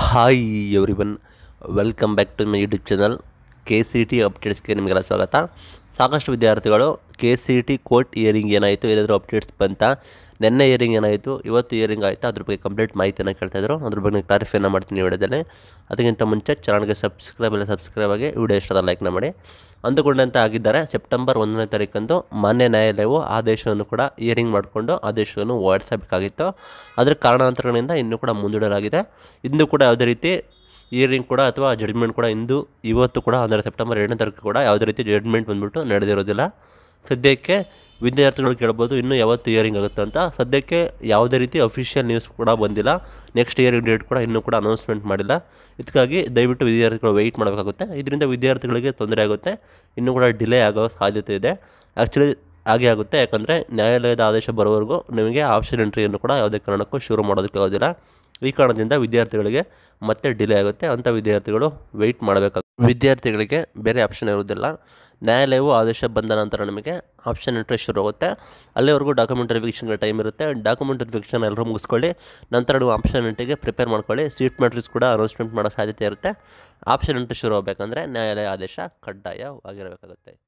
hi everyone welcome back to my YouTube channel K C T ಅಪ್ಡೇಟ್ಸ್ಗೆ ನಿಮಗೆಲ್ಲ ಸ್ವಾಗತ ಸಾಕಷ್ಟು ವಿದ್ಯಾರ್ಥಿಗಳು K C T court hearing ಏನಾಯಿತು ಏನಾದರೂ ಅಪ್ಡೇಟ್ಸ್ ಬಂತ ನೆನ್ನೆ ಇಯರಿಂಗ್ ಏನಾಯಿತು ಇವತ್ತು ಇಯರಿಂಗ್ ಆಯಿತು ಅದ್ರ ಬಗ್ಗೆ ಕಂಪ್ಲೀಟ್ ಮಾಹಿತಿಯನ್ನು ಕೇಳ್ತಾಯಿದ್ರು ಅದ್ರ ಬಗ್ಗೆ ಕ್ಲಾರಿಫೈನ ಮಾಡ್ತೀನಿ ವಿಡಿಯೋದಲ್ಲಿ ಅದಕ್ಕಿಂತ ಮುಂಚೆ ಚಾನಲ್ಗೆ ಸಬ್ಸ್ಕ್ರೈಬ್ ಇಲ್ಲ ಸಬ್ಸ್ಕ್ರೈಬ್ ಆಗಿ ವಿಡಿಯೋ ಇಷ್ಟದ ಲೈಕ್ನ ಮಾಡಿ ಅಂದುಕೊಂಡಂತೆ ಆಗಿದ್ದಾರೆ ಸೆಪ್ಟೆಂಬರ್ ಒಂದನೇ ತಾರೀಕಂದು ಮಾನ್ಯ ನ್ಯಾಯಾಲಯವು ಆದೇಶವನ್ನು ಕೂಡ ಇಯರಿಂಗ್ ಮಾಡಿಕೊಂಡು ಆದೇಶವನ್ನು ಹೊರಡಿಸಬೇಕಾಗಿತ್ತು ಅದರ ಕಾರಣಾಂತರಗಳಿಂದ ಇನ್ನೂ ಕೂಡ ಮುಂದೂಡಲಾಗಿದೆ ಇಂದು ಕೂಡ ಯಾವುದೇ ರೀತಿ ಇಯರಿಂಗ್ ಕೂಡ ಅಥವಾ ಜಡ್ಜ್ಮೆಂಟ್ ಕೂಡ ಇಂದು ಇವತ್ತು ಕೂಡ ಅಂದರೆ ಸೆಪ್ಟೆಂಬರ್ ಎರಡನೇ ತಾರೀಕು ಕೂಡ ಯಾವುದೇ ರೀತಿ ಜಡ್ಜ್ಮೆಂಟ್ ಬಂದ್ಬಿಟ್ಟು ನಡೆದಿರೋದಿಲ್ಲ ಸದ್ಯಕ್ಕೆ ವಿದ್ಯಾರ್ಥಿಗಳು ಕೇಳ್ಬೋದು ಇನ್ನೂ ಯಾವತ್ತು ಇಯರಿಂಗ್ ಆಗುತ್ತೆ ಅಂತ ಸದ್ಯಕ್ಕೆ ಯಾವುದೇ ರೀತಿ ಅಫಿಷಿಯಲ್ ನ್ಯೂಸ್ ಕೂಡ ಬಂದಿಲ್ಲ ನೆಕ್ಸ್ಟ್ ಇಯರಿಂಗ್ ಡೇಟ್ ಕೂಡ ಇನ್ನೂ ಕೂಡ ಅನೌನ್ಸ್ಮೆಂಟ್ ಮಾಡಿಲ್ಲ ಇದಕ್ಕಾಗಿ ದಯವಿಟ್ಟು ವಿದ್ಯಾರ್ಥಿಗಳು ವೆಯ್ಟ್ ಮಾಡಬೇಕಾಗುತ್ತೆ ಇದರಿಂದ ವಿದ್ಯಾರ್ಥಿಗಳಿಗೆ ತೊಂದರೆ ಆಗುತ್ತೆ ಇನ್ನೂ ಕೂಡ ಡಿಲೇ ಆಗೋ ಸಾಧ್ಯತೆ ಇದೆ ಆ್ಯಕ್ಚುಲಿ ಹಾಗೆ ಆಗುತ್ತೆ ಯಾಕಂದರೆ ನ್ಯಾಯಾಲಯದ ಆದೇಶ ಬರೋವರೆಗೂ ನಿಮಗೆ ಆಪ್ಷನ್ ಎಂಟ್ರಿಯನ್ನು ಕೂಡ ಯಾವುದೇ ಕಾರಣಕ್ಕೂ ಶುರು ಮಾಡೋದಕ್ಕೆ ಆಗೋದಿಲ್ಲ ಈ ಕಾರಣದಿಂದ ವಿದ್ಯಾರ್ಥಿಗಳಿಗೆ ಮತ್ತೆ ಡಿಲೇ ಆಗುತ್ತೆ ಅಂಥ ವಿದ್ಯಾರ್ಥಿಗಳು ವೆಯ್ಟ್ ಮಾಡಬೇಕಾಗುತ್ತೆ ವಿದ್ಯಾರ್ಥಿಗಳಿಗೆ ಬೇರೆ ಆಪ್ಷನ್ ಇರೋದಿಲ್ಲ ನ್ಯಾಯಾಲಯವು ಆದೇಶ ಬಂದ ನಂತರ ನಮಗೆ ಆಪ್ಷನ್ ಎಂಟ್ರಿ ಶುರು ಆಗುತ್ತೆ ಅಲ್ಲಿವರೆಗೂ ಡಾಕ್ಯುಮೆಂಟ್ ವೆರಿಫಿಕೇಷನ್ಗೆ ಟೈಮ್ ಇರುತ್ತೆ ಡಾಕ್ಯುಮೆಂಟ್ ವೆರಿಫಿಕೇಷನ್ ಎಲ್ಲರೂ ಮುಗಿಸ್ಕೊಳ್ಳಿ ನಂತರ ನೀವು ಆಪ್ಷನ್ ಎಂಟ್ರಿಗೆ ಪ್ರಿಪೇರ್ ಮಾಡ್ಕೊಳ್ಳಿ ಸೀಟ್ ಮ್ಯಾಟ್ರಿಕ್ಸ್ ಕೂಡ ಅನೌನ್ಸ್ಮೆಂಟ್ ಮಾಡೋ ಸಾಧ್ಯತೆ ಇರುತ್ತೆ ಆಪ್ಷನ್ ಎಂಟ್ರಿ ಶುರು ಆಗಬೇಕಂದ್ರೆ ನ್ಯಾಯಾಲಯ ಆದೇಶ ಕಡ್ಡಾಯವಾಗಿರಬೇಕಾಗುತ್ತೆ